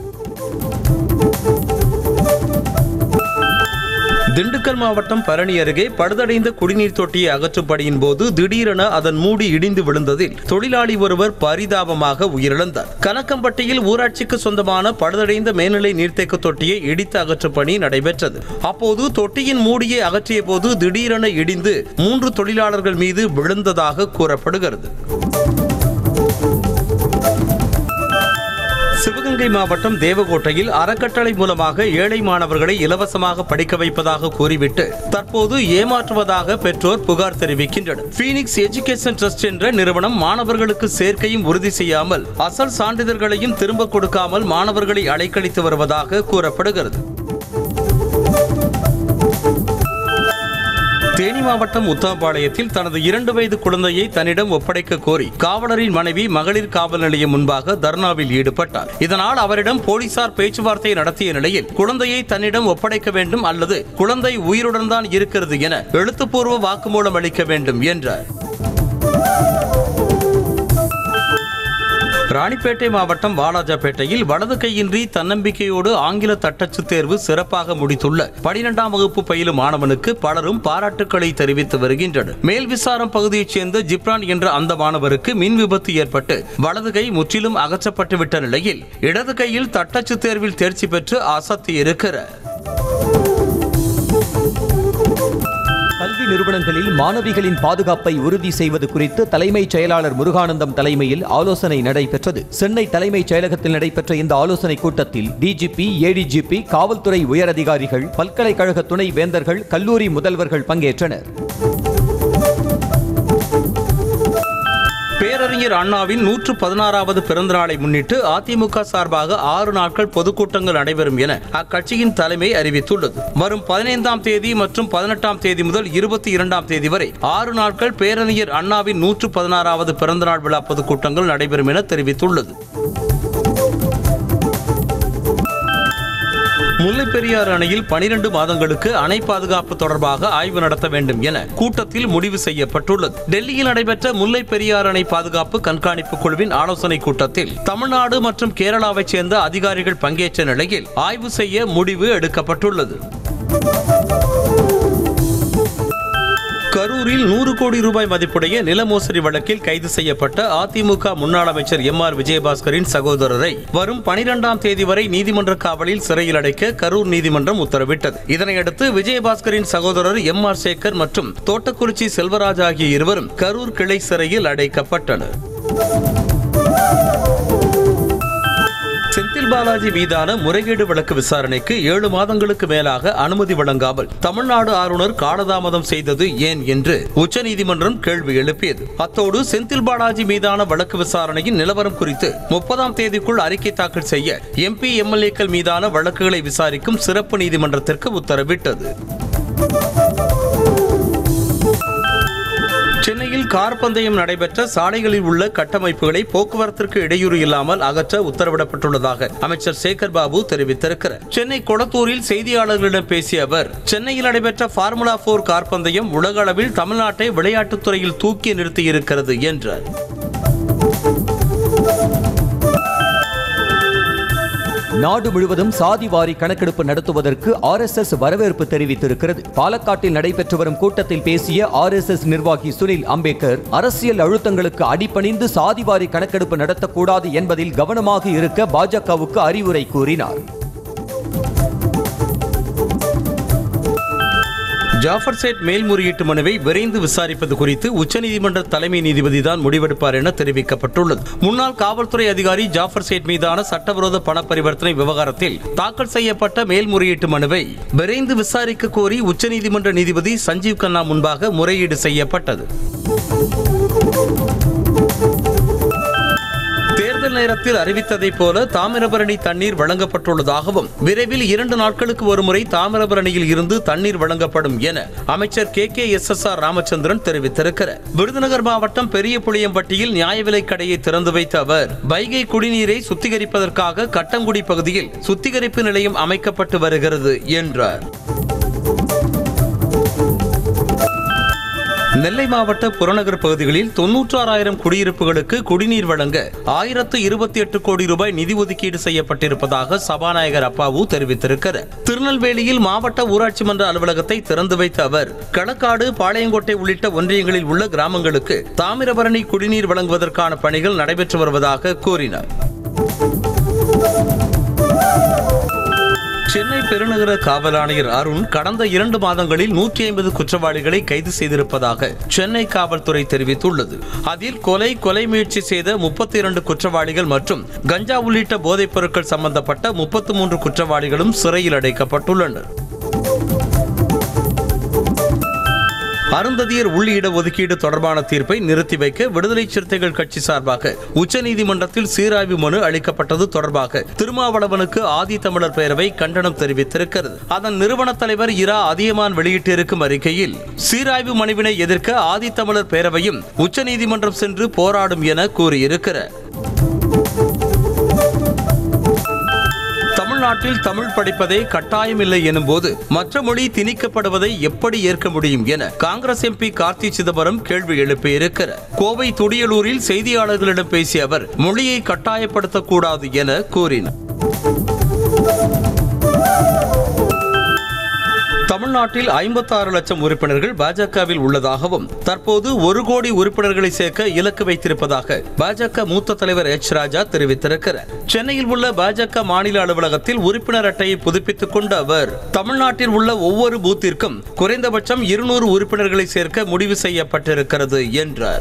திண்டுக்கல் மாவட்டம் பழனி அருகே படுதடைந்த குடிநீர் தொட்டியை அகற்றும் பணியின் போது திடீரென அதன் மூடி இடிந்து விழுந்ததில் தொழிலாளி ஒருவர் பரிதாபமாக உயிரிழந்தார் கனக்கம்பட்டியில் ஊராட்சிக்கு சொந்தமான படுதடைந்த மேல்நிலை நீர்த்தேக்க தொட்டியை இடித்து அகற்றும் பணி நடைபெற்றது அப்போது தொட்டியின் மூடியை அகற்றிய போது திடீரென இடிந்து மூன்று தொழிலாளர்கள் மீது விழுந்ததாக கூறப்படுகிறது சிவகங்கை மாவட்டம் தேவகோட்டையில் அறக்கட்டளை மூலமாக ஏழை மாணவர்களை இலவசமாக படிக்க வைப்பதாக கூறிவிட்டு தற்போது ஏமாற்றுவதாக பெற்றோர் புகார் தெரிவிக்கின்றனர் பீனிக்ஸ் எஜுகேஷன் ட்ரஸ்ட் என்ற நிறுவனம் மாணவர்களுக்கு சேர்க்கையும் உறுதி செய்யாமல் அசல் சான்றிதழ்களையும் திரும்ப கொடுக்காமல் மாணவர்களை அலைக்கழித்து வருவதாக கூறப்படுகிறது தேனி மாவட்டம் உத்தமபாளையத்தில் தனது இரண்டு வயது குழந்தையை தன்னிடம் ஒப்படைக்க கோரி காவலரின் மனைவி மகளிர் காவல் நிலையம் முன்பாக தர்ணாவில் ஈடுபட்டார் இதனால் அவரிடம் போலீசார் பேச்சுவார்த்தை நடத்திய நிலையில் குழந்தையை தன்னிடம் ஒப்படைக்க வேண்டும் அல்லது குழந்தை உயிருடன் தான் இருக்கிறது என எழுத்துப்பூர்வ வாக்குமூலம் அளிக்க வேண்டும் என்றார் ராணிப்பேட்டை மாவட்டம் வாலாஜாபேட்டையில் வலது கையின்றி தன்னம்பிக்கையோடு ஆங்கில தட்டச்சு தேர்வு சிறப்பாக முடித்துள்ள பனிரெண்டாம் வகுப்பு பயிலும் மாணவனுக்கு பலரும் பாராட்டுக்களை தெரிவித்து வருகின்றனர் மேல் விசாரம் பகுதியைச் சேர்ந்த ஜிப்ரான் என்ற அந்த மாணவருக்கு மின் விபத்து ஏற்பட்டு வலது கை முற்றிலும் அகற்றப்பட்டு விட்ட நிலையில் இடது கையில் தட்டச்சு தேர்வில் தேர்ச்சி பெற்று அசத்தி இருக்கிறார் கல்வி நிறுவனங்களில் மாணவிகளின் பாதுகாப்பை உறுதி செய்வது குறித்து தலைமைச் செயலாளர் முருகானந்தம் தலைமையில் ஆலோசனை நடைபெற்றது சென்னை தலைமைச் செயலகத்தில் நடைபெற்ற இந்த ஆலோசனைக் கூட்டத்தில் டிஜிபி ஏடிஜிபி காவல்துறை உயரதிகாரிகள் பல்கலைக்கழக துணை வேந்தர்கள் கல்லூரி முதல்வர்கள் பங்கேற்றனர் பேரறிஞர் அண்ணாவின் நூற்று பதினாறாவது பிறந்த நாளை முன்னிட்டு அதிமுக சார்பாக ஆறு நாட்கள் பொதுக்கூட்டங்கள் நடைபெறும் என அக்கட்சியின் தலைமை அறிவித்துள்ளது வரும் பதினைந்தாம் தேதி மற்றும் பதினெட்டாம் தேதி முதல் இருபத்தி இரண்டாம் தேதி வரை ஆறு நாட்கள் பேரறிஞர் அண்ணாவின் நூற்று பதினாறாவது பிறந்தநாள் விழா பொதுக்கூட்டங்கள் நடைபெறும் என தெரிவித்துள்ளது முல்லைப் பெரியாறு அணையில் பனிரெண்டு மாதங்களுக்கு அணை பாதுகாப்பு தொடர்பாக ஆய்வு நடத்த வேண்டும் என கூட்டத்தில் முடிவு செய்யப்பட்டுள்ளது டெல்லியில் நடைபெற்ற முல்லை பெரியாறு அணை பாதுகாப்பு கண்காணிப்பு குழுவின் ஆலோசனை கூட்டத்தில் தமிழ்நாடு மற்றும் கேரளாவைச் சேர்ந்த அதிகாரிகள் பங்கேற்ற நிலையில் ஆய்வு செய்ய முடிவு எடுக்கப்பட்டுள்ளது கரூரில் நூறு கோடி ரூபாய் மதிப்புடைய நில மோசடி வழக்கில் கைது செய்யப்பட்ட அதிமுக முன்னாள் அமைச்சர் எம் ஆர் விஜயபாஸ்கரின் சகோதரரை வரும் பனிரெண்டாம் தேதி வரை நீதிமன்ற காவலில் சிறையில் அடைக்க கரூர் நீதிமன்றம் உத்தரவிட்டது இதனையடுத்து விஜயபாஸ்கரின் சகோதரர் எம் ஆர் சேகர் மற்றும் தோட்டக்குறிச்சி செல்வராஜ் ஆகிய இருவரும் கரூர் கிளை சிறையில் அடைக்கப்பட்டனர் செந்தில் பாலாஜி மீதான முறைகேடு வழக்கு விசாரணைக்கு ஏழு மாதங்களுக்கு மேலாக அனுமதி வழங்காமல் தமிழ்நாடு ஆளுநர் காலதாமதம் செய்தது ஏன் என்று உச்சநீதிமன்றம் கேள்வி எழுப்பியது அத்தோடு செந்தில் பாலாஜி மீதான வழக்கு விசாரணையின் நிலவரம் குறித்து முப்பதாம் தேதிக்குள் அறிக்கை தாக்கல் செய்ய எம்பி எம்எல்ஏக்கள் மீதான வழக்குகளை விசாரிக்கும் சிறப்பு நீதிமன்றத்திற்கு உத்தரவிட்டது சென்னையில் கார் பந்தயம் நடைபெற்ற சாலைகளில் உள்ள கட்டமைப்புகளை போக்குவரத்திற்கு இடையூறு இல்லாமல் அகற்ற உத்தரவிடப்பட்டுள்ளதாக அமைச்சர் சேகர் பாபு தெரிவித்திருக்கிறார் சென்னை கொளத்தூரில் செய்தியாளர்களிடம் பேசிய அவர் சென்னையில் நடைபெற்ற ஃபார்முலா போர் கார் பந்தயம் உலக அளவில் தமிழ்நாட்டை விளையாட்டுத் துறையில் தூக்கி நிறுத்தியிருக்கிறது என்றார் நாடு முழுவதும் சாதிவாரி கணக்கெடுப்பு நடத்துவதற்கு ஆர்எஸ்எஸ் வரவேற்பு தெரிவித்திருக்கிறது பாலக்காட்டில் நடைபெற்று வரும் கூட்டத்தில் பேசிய ஆர்எஸ்எஸ் நிர்வாகி சுனில் அம்பேத்கர் அரசியல் அழுத்தங்களுக்கு அடிபணிந்து சாதிவாரி கணக்கெடுப்பு நடத்தக்கூடாது என்பதில் கவனமாக இருக்க பாஜகவுக்கு அறிவுரை கூறினார் ஜாஃபர் சேட் மேல்முறையீட்டு மனுவை விரைந்து விசாரிப்பது குறித்து உச்சநீதிமன்ற தலைமை நீதிபதி தான் முடிவெடுப்பார் என தெரிவிக்கப்பட்டுள்ளது முன்னாள் காவல்துறை அதிகாரி ஜாஃபர் சேட் மீதான சட்டவிரோத பண பரிவர்த்தனை விவகாரத்தில் தாக்கல் செய்யப்பட்ட மேல்முறையீட்டு மனுவை விரைந்து விசாரிக்க கோரி உச்சநீதிமன்ற நீதிபதி சஞ்சீவ் கண்ணா முன்பாக முறையீடு செய்யப்பட்டது தேர்தல் நேரத்தில் அறிவித்ததைப் போல தாமிரபரணி தண்ணீர் வழங்கப்பட்டுள்ளதாகவும் விரைவில் இரண்டு நாட்களுக்கு ஒருமுறை தாமிரபரணியில் இருந்து தண்ணீர் வழங்கப்படும் என அமைச்சர் K K S S R Ramachandran தெரிவித்திருக்கிறார் விருதுநகர் மாவட்டம் பெரிய புளியம்பட்டியில் நியாய விலைக் கடையை திறந்து வைத்த அவர் வைகை குடிநீரை சுத்திகரிப்பதற்காக கட்டங்குடி பகுதியில் சுத்திகரிப்பு நிலையம் அமைக்கப்பட்டு வருகிறது என்றார் நெல்லை மாவட்ட புறநகர் பகுதிகளில் தொன்னூற்றாறாயிரம் குடியிருப்புகளுக்கு குடிநீர் வழங்க ஆயிரத்து இருபத்தி எட்டு கோடி ரூபாய் நிதி ஒதுக்கீடு செய்யப்பட்டிருப்பதாக சபாநாயகர் அப்பாவு தெரிவித்திருக்கிறார் திருநெல்வேலியில் மாவட்ட ஊராட்சி மன்ற அலுவலகத்தை திறந்து வைத்த அவர் களக்காடு பாளையங்கோட்டை உள்ளிட்ட ஒன்றியங்களில் உள்ள கிராமங்களுக்கு தாமிரபரணி குடிநீர் வழங்குவதற்கான பணிகள் நடைபெற்று வருவதாக கூறினார் சென்னை பெருநகர காவல் ஆணையர் அருண் கடந்த இரண்டு மாதங்களில் நூற்றி ஐம்பது குற்றவாளிகளை கைது செய்திருப்பதாக சென்னை காவல்துறை தெரிவித்துள்ளது அதில் கொலை கொலை முயற்சி செய்த முப்பத்தி இரண்டு குற்றவாளிகள் மற்றும் கஞ்சா உள்ளிட்ட போதைப் பொருட்கள் சம்பந்தப்பட்ட முப்பத்தி மூன்று குற்றவாளிகளும் சிறையில் அடைக்கப்பட்டுள்ளனர் அருந்ததியர் உள்ளிட ஒதுக்கீடு தொடர்பான தீர்ப்பை நிறுத்தி வைக்க விடுதலை சிறுத்தைகள் கட்சி சார்பாக உச்சநீதிமன்றத்தில் சீராய்வு மனு அளிக்கப்பட்டது தொடர்பாக திருமாவளவனுக்கு ஆதி தமிழர் பேரவை கண்டனம் தெரிவித்திருக்கிறது அதன் நிறுவன தலைவர் இரா அதியமான் வெளியிட்டிருக்கும் அறிக்கையில் சீராய்வு மனுவினை எதிர்க்க ஆதி தமிழர் பேரவையும் உச்சநீதிமன்றம் சென்று போராடும் என கூறியிருக்கிறார் தமிழ்நாட்டில் தமிழ் படிப்பதே கட்டாயமில்லை எனும்போது மற்ற மொழி திணிக்கப்படுவதை எப்படி ஏற்க முடியும் என காங்கிரஸ் எம்பி கார்த்தி சிதம்பரம் கேள்வி எழுப்பியிருக்கிறார் கோவை துடியலூரில் செய்தியாளர்களிடம் பேசிய அவர் மொழியை கட்டாயப்படுத்தக்கூடாது என கூறினார் தமிழ்நாட்டில் ஐம்பத்தாறு லட்சம் உறுப்பினர்கள் பாஜகவில் உள்ளதாகவும் தற்போது ஒரு கோடி உறுப்பினர்களை சேர்க்க இலக்கு வைத்திருப்பதாக பாஜக மூத்த தலைவர் எச் ராஜா தெரிவித்திருக்கிறார் சென்னையில் உள்ள பாஜக மாநில அலுவலகத்தில் உறுப்பினர் அட்டையை புதுப்பித்துக் கொண்ட அவர் தமிழ்நாட்டில் உள்ள ஒவ்வொரு பூத்திற்கும் குறைந்தபட்சம் இருநூறு உறுப்பினர்களை சேர்க்க முடிவு செய்யப்பட்டிருக்கிறது என்றார்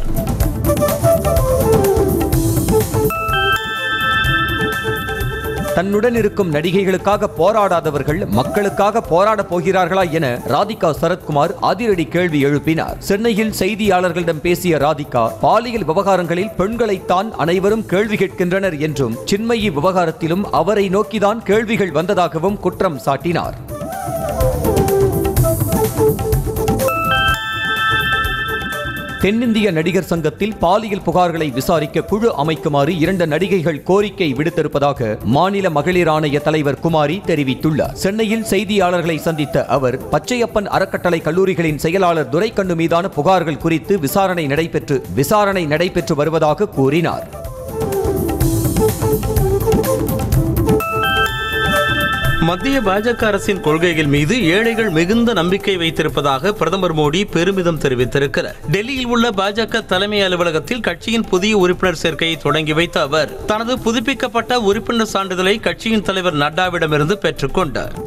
தன்னுடன் இருக்கும் நடிகைகளுக்காக போராடாதவர்கள் மக்களுக்காக போராடப் போகிறார்களா என ராதிகா சரத்குமார் அதிரடி கேள்வி எழுப்பினார் சென்னையில் செய்தியாளர்களிடம் பேசிய ராதிகா பாலியல் விவகாரங்களில் பெண்களைத்தான் அனைவரும் கேள்வி கேட்கின்றனர் என்றும் சின்மயி விவகாரத்திலும் அவரை நோக்கிதான் கேள்விகள் வந்ததாகவும் குற்றம் சாட்டினார் தென்னிந்திய நடிகர் சங்கத்தில் பாலியல் புகார்களை விசாரிக்க குழு அமைக்குமாறு இரண்டு நடிகைகள் கோரிக்கை விடுத்திருப்பதாக மாநில மகளிர் ஆணைய தலைவர் குமாரி தெரிவித்துள்ளார் சென்னையில் செய்தியாளர்களை சந்தித்த அவர் பச்சையப்பன் அறக்கட்டளை கல்லூரிகளின் செயலாளர் துரைக்கண்ணு மீதான புகார்கள் குறித்து விசாரணை நடைபெற்று விசாரணை நடைபெற்று வருவதாக கூறினார் மத்திய பாஜக அரசின் கொள்கைகள் மீது ஏழைகள் மிகுந்த நம்பிக்கை வைத்திருப்பதாக பிரதமர் மோடி பெருமிதம் தெரிவித்திருக்கிறார் டெல்லியில் உள்ள பாஜக தலைமை அலுவலகத்தில் கட்சியின் புதிய உறுப்பினர் சேர்க்கையை தொடங்கி வைத்த அவர் தனது புதுப்பிக்கப்பட்ட உறுப்பினர் சான்றிதழை கட்சியின் தலைவர் நட்டாவிடமிருந்து பெற்றுக்கொண்டார்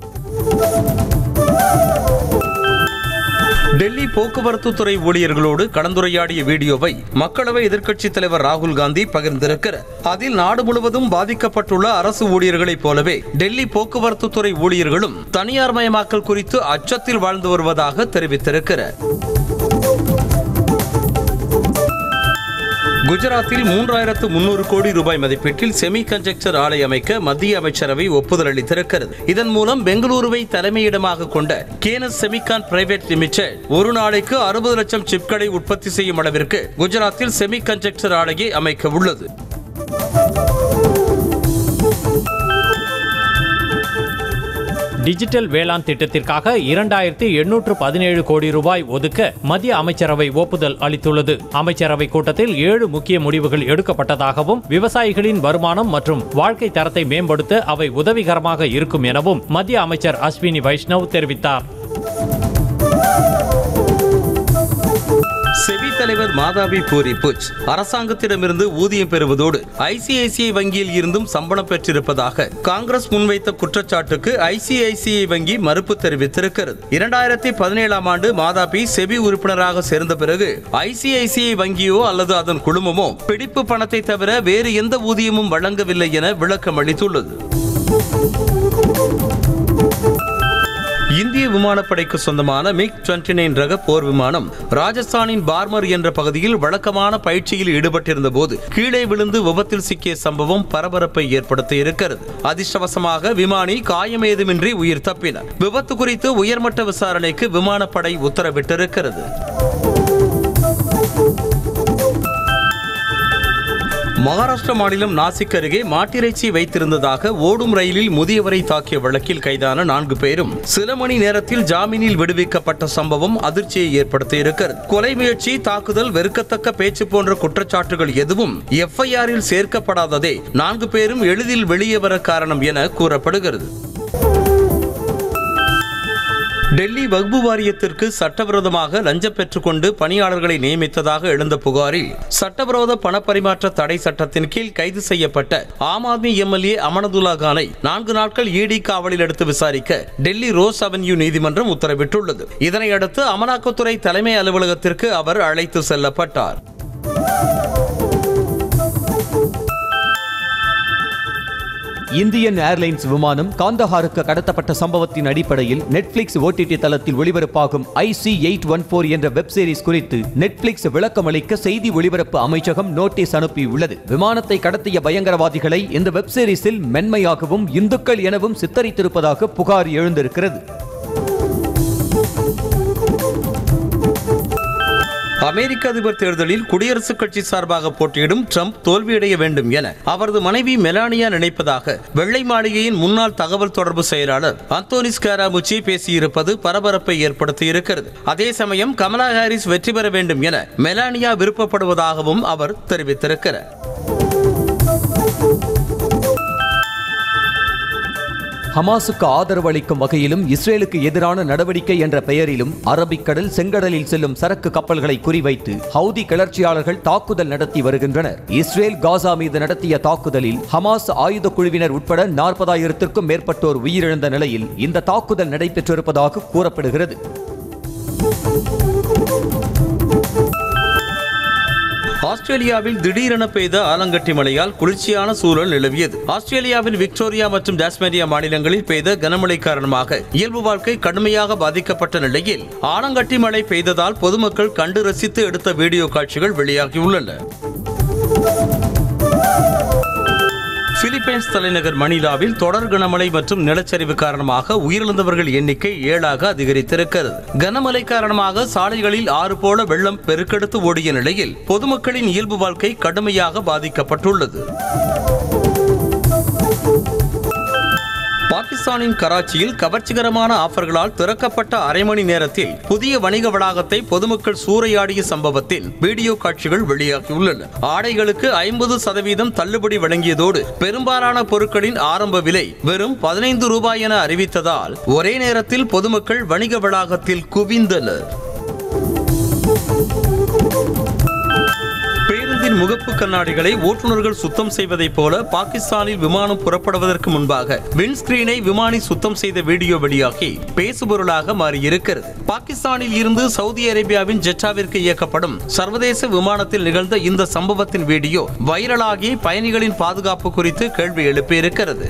டெல்லி போக்குவரத்து துறை ஊழியர்களோடு கலந்துரையாடிய வீடியோவை மக்களவை எதிர்க்கட்சித் தலைவர் ராகுல் காந்தி பகிர்ந்திருக்கிறார் அதில் நாடு முழுவதும் பாதிக்கப்பட்டுள்ள அரசு ஊழியர்களைப் போலவே டெல்லி போக்குவரத்து துறை ஊழியர்களும் தனியார் மயமாக்கல் குறித்து அச்சத்தில் வாழ்ந்து வருவதாக தெரிவித்திருக்கிறார் குஜராத்தில் மூன்றாயிரத்து முன்னூறு கோடி ரூபாய் மதிப்பீட்டில் செமி கண்டக்டர் ஆலை அமைக்க மத்திய அமைச்சரவை ஒப்புதல் அளித்திருக்கிறது இதன் மூலம் பெங்களூருவை தலைமையிடமாக கொண்ட கேனஸ் செமிகான் பிரைவேட் லிமிடெட் ஒரு நாளைக்கு அறுபது லட்சம் சிப்களை உற்பத்தி செய்யும் அளவிற்கு குஜராத்தில் செமி கண்டக்டர் ஆலையை அமைக்க உள்ளது டிஜிட்டல் வேளாண் திட்டத்திற்காக இரண்டாயிரத்தி எண்ணூற்று பதினேழு கோடி ரூபாய் ஒதுக்க மத்திய அமைச்சரவை ஒப்புதல் அளித்துள்ளது அமைச்சரவை கூட்டத்தில் ஏழு முக்கிய முடிவுகள் எடுக்கப்பட்டதாகவும் விவசாயிகளின் வருமானம் மற்றும் வாழ்க்கை தரத்தை மேம்படுத்த அவை உதவிகரமாக இருக்கும் எனவும் மத்திய அமைச்சர் அஸ்வினி வைஷ்ணவ் தெரிவித்தார் செபி தலைவர் மாதாவி பூரி புஜ் அரசாங்கத்திடமிருந்து ஊதியம் பெறுவதோடு ஐசிஐசிஐ வங்கியில் இருந்தும் சம்பளம் பெற்றிருப்பதாக காங்கிரஸ் முன்வைத்த குற்றச்சாட்டுக்கு ஐசிஐசிஐ வங்கி மறுப்பு தெரிவித்திருக்கிறது இரண்டாயிரத்தி பதினேழாம் ஆண்டு மாதாபி செபி உறுப்பினராக சேர்ந்த பிறகு ஐசிஐசிஐ வங்கியோ அல்லது அதன் குழுமமோ பிடிப்பு பணத்தை தவிர வேறு எந்த ஊதியமும் வழங்கவில்லை என விளக்கம் அளித்துள்ளது இந்திய விமானப்படைக்கு சொந்தமான மிக் 29 நைன் ரக போர் விமானம் ராஜஸ்தானின் பார்மர் என்ற பகுதியில் வழக்கமான பயிற்சியில் ஈடுபட்டிருந்த போது கீழே விழுந்து விபத்தில் சிக்கிய சம்பவம் பரபரப்பை ஏற்படுத்தி இருக்கிறது அதிர்ஷ்டவசமாக விமானி காயமேதுமின்றி உயிர் தப்பினார் விபத்து குறித்து உயர்மட்ட விசாரணைக்கு விமானப்படை உத்தரவிட்டிருக்கிறது மகாராஷ்டிர மாநிலம் நாசிக் அருகே மாட்டிறைச்சி வைத்திருந்ததாக ஓடும் ரயிலில் முதியவரை தாக்கிய வழக்கில் கைதான நான்கு பேரும் சில மணி நேரத்தில் ஜாமீனில் விடுவிக்கப்பட்ட சம்பவம் அதிர்ச்சியை ஏற்படுத்தியிருக்கிறது கொலை முயற்சி தாக்குதல் வெறுக்கத்தக்க பேச்சு போன்ற குற்றச்சாட்டுகள் எதுவும் எஃப்ஐஆரில் சேர்க்கப்படாததே நான்கு பேரும் எளிதில் வெளியே வர காரணம் என கூறப்படுகிறது டெல்லி வக்பு வாரியத்திற்கு சட்டவிரோதமாக லஞ்சம் பெற்றுக்கொண்டு பணியாளர்களை நியமித்ததாக எழுந்த புகாரில் சட்டவிரோத பணப்பரிமாற்ற தடை சட்டத்தின் கீழ் கைது செய்யப்பட்ட ஆம் ஆத்மி எம்எல்ஏ அமனதுல்லா கானை நான்கு நாட்கள் இடி காவலில் எடுத்து விசாரிக்க டெல்லி ரோஸ் அவென்யூ நீதிமன்றம் உத்தரவிட்டுள்ளது இதனையடுத்து அமலாக்கத்துறை தலைமை அலுவலகத்திற்கு அவர் அழைத்து செல்லப்பட்டார் இந்தியன் ஏர்லைன்ஸ் விமானம் காந்தஹாருக்கு கடத்தப்பட்ட சம்பவத்தின் அடிப்படையில் நெட்ஃபிளிக்ஸ் ஓடிடி தளத்தில் ஒளிபரப்பாகும் ஐசி எயிட் ஒன் ஃபோர் என்ற வெப் சீரிஸ் குறித்து நெட்ஃபிளிக்ஸ் விளக்கமளிக்க செய்தி ஒளிபரப்பு அமைச்சகம் நோட்டீஸ் அனுப்பியுள்ளது விமானத்தை கடத்திய பயங்கரவாதிகளை இந்த வெப் சீரிஸில் மென்மையாகவும் இந்துக்கள் எனவும் சித்தரித்திருப்பதாக புகார் எழுந்திருக்கிறது அமெரிக்க அதிபர் தேர்தலில் குடியரசுக் கட்சி சார்பாக போட்டியிடும் ட்ரம்ப் தோல்வியடைய வேண்டும் என அவரது மனைவி மெலானியா நினைப்பதாக வெள்ளை மாளிகையின் முன்னாள் தகவல் தொடர்பு செயலாளர் அந்தோனி ஸ்காராமுச்சி பேசியிருப்பது பரபரப்பை ஏற்படுத்தியிருக்கிறது அதே சமயம் கமலா ஹாரிஸ் வெற்றி பெற வேண்டும் என மெலானியா விருப்பப்படுவதாகவும் அவர் தெரிவித்திருக்கிறார் ஹமாஸுக்கு ஆதரவு அளிக்கும் வகையிலும் இஸ்ரேலுக்கு எதிரான நடவடிக்கை என்ற பெயரிலும் அரபிக்கடல் செங்கடலில் செல்லும் சரக்கு கப்பல்களை குறிவைத்து ஹவுதி கிளர்ச்சியாளர்கள் தாக்குதல் நடத்தி வருகின்றனர் இஸ்ரேல் காசா மீது நடத்திய தாக்குதலில் ஹமாஸ் ஆயுத குழுவினர் உட்பட நாற்பதாயிரத்திற்கும் மேற்பட்டோர் உயிரிழந்த நிலையில் இந்த தாக்குதல் நடைபெற்றிருப்பதாக கூறப்படுகிறது ஆஸ்திரேலியாவில் திடீரென பெய்த ஆலங்கட்டி மழையால் குளிர்ச்சியான சூழல் நிலவியது ஆஸ்திரேலியாவின் விக்டோரியா மற்றும் டாஸ்மேனியா மாநிலங்களில் பெய்த கனமழை காரணமாக இயல்பு வாழ்க்கை கடுமையாக பாதிக்கப்பட்ட நிலையில் ஆலங்கட்டி மழை பெய்ததால் பொதுமக்கள் கண்டு ரசித்து எடுத்த வீடியோ காட்சிகள் வெளியாகியுள்ளன பிலிப்பைன்ஸ் தலைநகர் மணிலாவில் தொடர் கனமழை மற்றும் நிலச்சரிவு காரணமாக உயிரிழந்தவர்கள் எண்ணிக்கை ஏழாக அதிகரித்திருக்கிறது கனமழை காரணமாக சாலைகளில் ஆறு போல வெள்ளம் பெருக்கெடுத்து ஓடிய நிலையில் பொதுமக்களின் இயல்பு வாழ்க்கை கடுமையாக பாதிக்கப்பட்டுள்ளது பாகிஸ்தானின் கராச்சியில் கவர்ச்சிகரமான ஆஃபர்களால் திறக்கப்பட்ட அரை மணி நேரத்தில் புதிய வணிக வளாகத்தை பொதுமக்கள் சூறையாடிய சம்பவத்தின் வீடியோ காட்சிகள் வெளியாகியுள்ளன ஆடைகளுக்கு ஐம்பது சதவீதம் தள்ளுபடி வழங்கியதோடு பெரும்பாலான பொருட்களின் ஆரம்ப விலை வெறும் பதினைந்து ரூபாய் என அறிவித்ததால் ஒரே நேரத்தில் பொதுமக்கள் வணிக வளாகத்தில் குவிந்தனர் பேருந்தின் முகப்பு கண்ணாடிகளை ஓட்டுநர்கள் சுத்தம் செய்வதைப் போல பாகிஸ்தானில் விமானம் புறப்படுவதற்கு முன்பாக விண்ஸ்கிரீனை விமானி சுத்தம் செய்த வீடியோ வெளியாகி பேசுபொருளாக மாறியிருக்கிறது பாகிஸ்தானில் இருந்து சவுதி அரேபியாவின் ஜெட்டாவிற்கு இயக்கப்படும் சர்வதேச விமானத்தில் நிகழ்ந்த இந்த சம்பவத்தின் வீடியோ வைரலாகி பயணிகளின் பாதுகாப்பு குறித்து கேள்வி எழுப்பியிருக்கிறது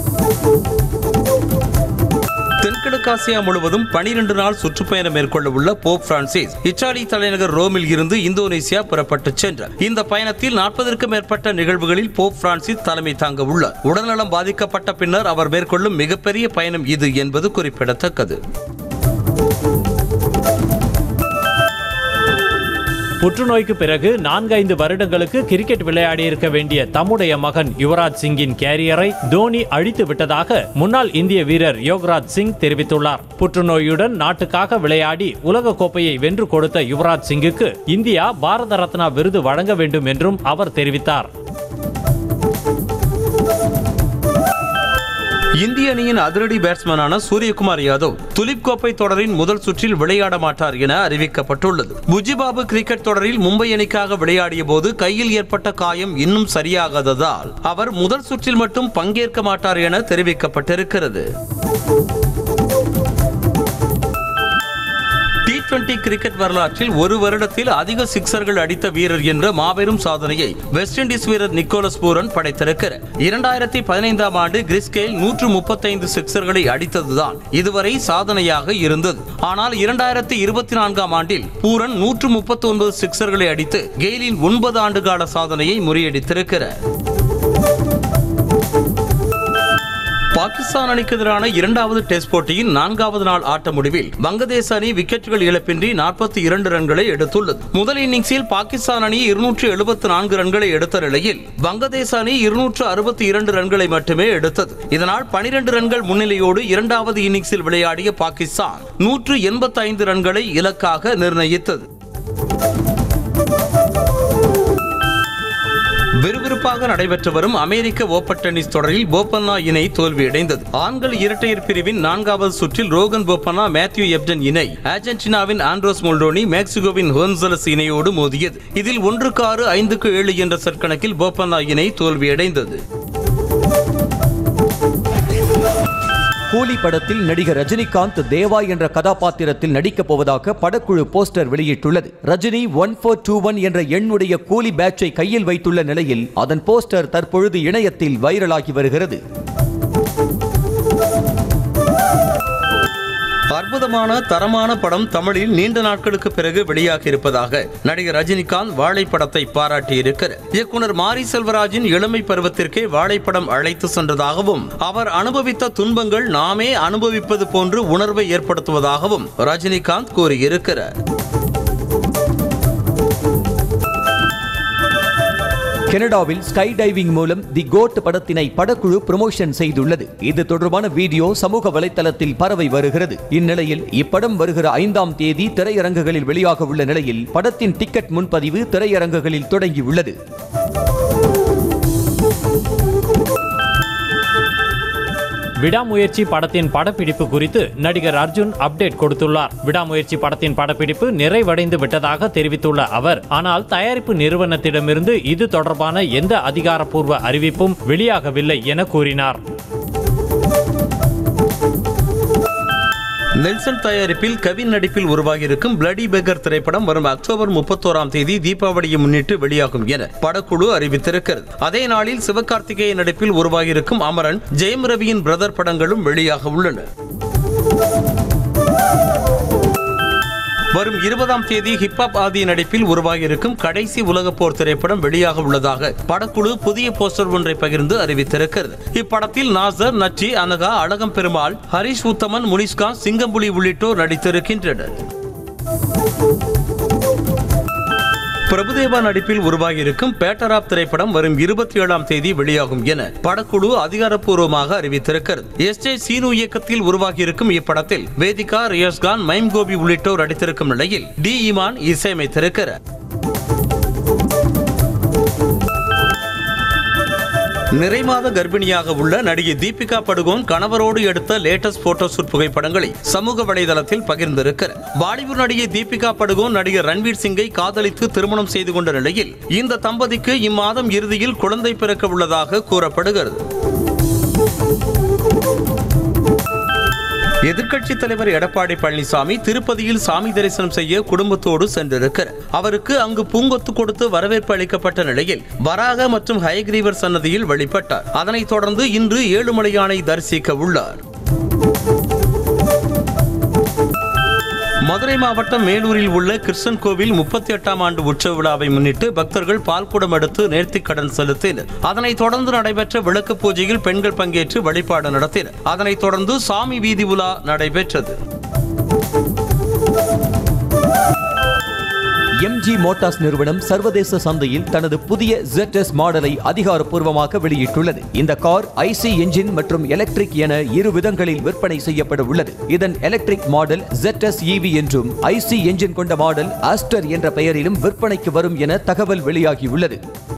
தென்கிழக்காசியா முழுவதும் பனிரெண்டு நாள் சுற்றுப்பயணம் மேற்கொள்ள உள்ள போப் பிரான்சிஸ் இத்தாலி தலைநகர் ரோமில் இருந்து இந்தோனேசியா புறப்பட்டு சென்றார் இந்த பயணத்தில் நாற்பதற்கும் மேற்பட்ட நிகழ்வுகளில் போப் பிரான்சிஸ் தலைமை தாங்க உள்ளார் உடல்நலம் பாதிக்கப்பட்ட பின்னர் அவர் மேற்கொள்ளும் மிகப்பெரிய பயணம் இது என்பது குறிப்பிடத்தக்கது புற்றுநோய்க்கு பிறகு நான்கைந்து வருடங்களுக்கு கிரிக்கெட் விளையாடியிருக்க வேண்டிய தம்முடைய மகன் யுவராஜ் சிங்கின் கேரியரை தோனி அழித்து விட்டதாக முன்னாள் இந்திய வீரர் யோகராஜ் சிங் தெரிவித்துள்ளார் புற்றுநோயுடன் நாட்டுக்காக விளையாடி உலக கோப்பையை வென்று கொடுத்த யுவராஜ் சிங்குக்கு இந்தியா பாரத ரத்னா விருது வழங்க வேண்டும் என்றும் அவர் தெரிவித்தார் இந்திய அணியின் அதிரடி பேட்ஸ்மேனான சூரியகுமார் யாதவ் துலிப் கோப்பை தொடரின் முதல் சுற்றில் விளையாட மாட்டார் என அறிவிக்கப்பட்டுள்ளது புஜிபாபு கிரிக்கெட் தொடரில் மும்பை அணிக்காக விளையாடிய போது கையில் ஏற்பட்ட காயம் இன்னும் சரியாகாததால் அவர் முதல் சுற்றில் மட்டும் பங்கேற்க மாட்டார் என தெரிவிக்கப்பட்டிருக்கிறது டி டுவெண்டி கிரிக்கெட் வரலாற்றில் ஒரு வருடத்தில் அதிக சிக்சர்கள் அடித்த வீரர் என்ற மாபெரும் சாதனையை வெஸ்ட் இண்டீஸ் வீரர் நிக்கோலஸ் பூரன் படைத்திருக்கிறார் இரண்டாயிரத்தி பதினைந்தாம் ஆண்டு கிறிஸ்கேல் நூற்று முப்பத்தைந்து சிக்சர்களை அடித்ததுதான் இதுவரை சாதனையாக இருந்தது ஆனால் இரண்டாயிரத்தி இருபத்தி நான்காம் ஆண்டில் பூரன் நூற்று முப்பத்தி ஒன்பது சிக்சர்களை அடித்து கெயிலின் ஒன்பது ஆண்டுகால சாதனையை முறியடித்திருக்கிறார் பாகிஸ்தான் அணிக்கு எதிரான இரண்டாவது டெஸ்ட் போட்டியின் நான்காவது நாள் ஆட்ட முடிவில் வங்கதேச அணி விக்கெட்டுகள் இழப்பின்றி நாற்பத்தி இரண்டு ரன்களை எடுத்துள்ளது முதல் இன்னிங்ஸில் பாகிஸ்தான் அணி இருநூற்று எழுபத்தி நான்கு ரன்களை எடுத்த நிலையில் வங்கதேச அணி இருநூற்று அறுபத்தி இரண்டு ரன்களை மட்டுமே எடுத்தது இதனால் பனிரெண்டு ரன்கள் முன்னிலையோடு இரண்டாவது இன்னிங்ஸில் விளையாடிய பாகிஸ்தான் நூற்று எண்பத்தி ஐந்து ரன்களை இலக்காக நிர்ணயித்தது விறுவிறுப்பாக நடைபெற்று வரும் அமெரிக்க ஓபன் டென்னிஸ் தொடரில் போப்பன்னா இணை தோல்வியடைந்தது ஆண்கள் இரட்டையர் பிரிவின் நான்காவது சுற்றில் ரோகன் போப்பன்னா மேத்யூ எப்டன் இணை அர்ஜென்டினாவின் ஆண்ட்ரோஸ் மோல்டோனி மெக்சிகோவின் ஹோன்சலஸ் இணையோடு மோதியது இதில் ஒன்றுக்கு ஆறு ஐந்துக்கு ஏழு என்ற செட் கணக்கில் போப்பன்னா இணை தோல்வியடைந்தது கூலி படத்தில் நடிகர் ரஜினிகாந்த் தேவா என்ற கதாபாத்திரத்தில் நடிக்கப் போவதாக படக்குழு போஸ்டர் வெளியிட்டுள்ளது Rajini one four two one என்ற எண்ணுடைய கூலி பேட்சை கையில் வைத்துள்ள நிலையில் அதன் போஸ்டர் தற்பொழுது இணையத்தில் வைரலாகி வருகிறது அற்புதமான தரமான படம் தமிழில் நீண்ட நாட்களுக்கு பிறகு வெளியாகி இருப்பதாக நடிகர் ரஜினிகாந்த் வாழை படத்தை பாராட்டியிருக்கிறார் இயக்குனர் மாரி செல்வராஜின் இளமை பருவத்திற்கே வாழைப்படம் அழைத்து சென்றதாகவும் அவர் அனுபவித்த துன்பங்கள் நாமே அனுபவிப்பது போன்று உணர்வை ஏற்படுத்துவதாகவும் ரஜினிகாந்த் கூறியிருக்கிறார் கனடாவில் ஸ்கை டைவிங் மூலம் தி கோட் படத்தினை படக்குழு ப்ரமோஷன் செய்துள்ளது இது தொடர்பான வீடியோ சமூக வலைத்தளத்தில் பரவி வருகிறது இந்நிலையில் இப்படம் வருகிற ஐந்தாம் தேதி திரையரங்குகளில் வெளியாக உள்ள நிலையில் படத்தின் டிக்கெட் முன்பதிவு திரையரங்குகளில் தொடங்கியுள்ளது விடாமுயற்சி படத்தின் படப்பிடிப்பு குறித்து நடிகர் அர்ஜுன் அப்டேட் கொடுத்துள்ளார் விடாமுயற்சி படத்தின் படப்பிடிப்பு நிறைவடைந்து விட்டதாக தெரிவித்துள்ள அவர் ஆனால் தயாரிப்பு நிறுவனத்திடமிருந்து இது தொடர்பான எந்த அதிகாரப்பூர்வ அறிவிப்பும் வெளியாகவில்லை என கூறினார் நெல்சன் தயாரிப்பில் கவின் நடிப்பில் உருவாகியிருக்கும் பிளடி பெக்கர் திரைப்படம் வரும் அக்டோபர் முப்பத்தோராம் தேதி தீபாவளியை முன்னிட்டு வெளியாகும் என படக்குழு அறிவித்திருக்கிறது அதே நாளில் சிவகார்த்திகேயன் நடிப்பில் உருவாகியிருக்கும் அமரன் ஜெயம் ரவியின் பிரதர் படங்களும் வெளியாக உள்ளன வரும் இருபதாம் தேதி ஹிப்ஹாப் ஆதி நடிப்பில் உருவாகியிருக்கும் கடைசி உலக போர் திரைப்படம் வெளியாக உள்ளதாக படக்குழு புதிய போஸ்டர் ஒன்றை பகிர்ந்து அறிவித்திருக்கிறது இப்படத்தில் நாசர் நச்சி அனகா அழகம் பெருமாள் ஹரிஷ் உத்தமன் முனிஷ்கா சிங்கம்புலி உள்ளிட்டோர் நடித்திருக்கின்றனர் பிரபுதேவா நடிப்பில் உருவாகியிருக்கும் பேட்டராப் திரைப்படம் வரும் இருபத்தி ஏழாம் தேதி வெளியாகும் என படக்குழு அதிகாரப்பூர்வமாக அறிவித்திருக்கிறது எஸ் ஜே சீனு இயக்கத்தில் உருவாகியிருக்கும் இப்படத்தில் வேதிகா ரியாஸ்கான் மைம் கோபி உள்ளிட்டோர் நடித்திருக்கும் நிலையில் டி இமான் இசையமைத்திருக்கிறார் நிறைமாத கர்ப்பிணியாக உள்ள நடிகை தீபிகா படுகோன் கணவரோடு எடுத்த லேட்டஸ்ட் போட்டோஷூட் புகைப்படங்களை சமூக வலைதளத்தில் பகிர்ந்திருக்கிறார் பாலிவுட் நடிகை தீபிகா படுகோன் நடிகர் ரன்வீர் சிங்கை காதலித்து திருமணம் செய்து கொண்ட நிலையில் இந்த தம்பதிக்கு இம்மாதம் இறுதியில் குழந்தை பிறக்க உள்ளதாக கூறப்படுகிறது எதிர்க்கட்சித் தலைவர் எடப்பாடி பழனிசாமி திருப்பதியில் சாமி தரிசனம் செய்ய குடும்பத்தோடு சென்றிருக்கிறார் அவருக்கு அங்கு பூங்கொத்து கொடுத்து வரவேற்பு அளிக்கப்பட்ட நிலையில் வராக மற்றும் ஹயக்ரீவர் சன்னதியில் வழிபட்டார் அதனைத் தொடர்ந்து இன்று ஏழுமலையானை தரிசிக்க உள்ளார் மதுரை மாவட்டம் மேலூரில் உள்ள கிருஷ்ணன் கோவில் முப்பத்தி எட்டாம் ஆண்டு உற்சவ விழாவை முன்னிட்டு பக்தர்கள் பால்குடம் எடுத்து நேர்த்திக் கடன் செலுத்தினர் அதனைத் தொடர்ந்து நடைபெற்ற விளக்கு பூஜையில் பெண்கள் பங்கேற்று வழிபாடு நடத்தினர் அதனைத் தொடர்ந்து சாமி வீதி உலா நடைபெற்றது எம்ஜி மோட்டார்ஸ் நிறுவனம் சர்வதேச சந்தையில் தனது புதிய ZS மாடலை அதிகாரப்பூர்வமாக வெளியிட்டுள்ளது இந்த கார் ஐசி என்ஜின் மற்றும் எலக்ட்ரிக் என இரு விதங்களில் விற்பனை செய்யப்பட உள்ளது இதன் எலக்ட்ரிக் மாடல் ZS EV என்றும் ஐசி என்ஜின் கொண்ட மாடல் ஆஸ்டர் என்ற பெயரிலும் விற்பனைக்கு வரும் என தகவல் வெளியாகியுள்ளது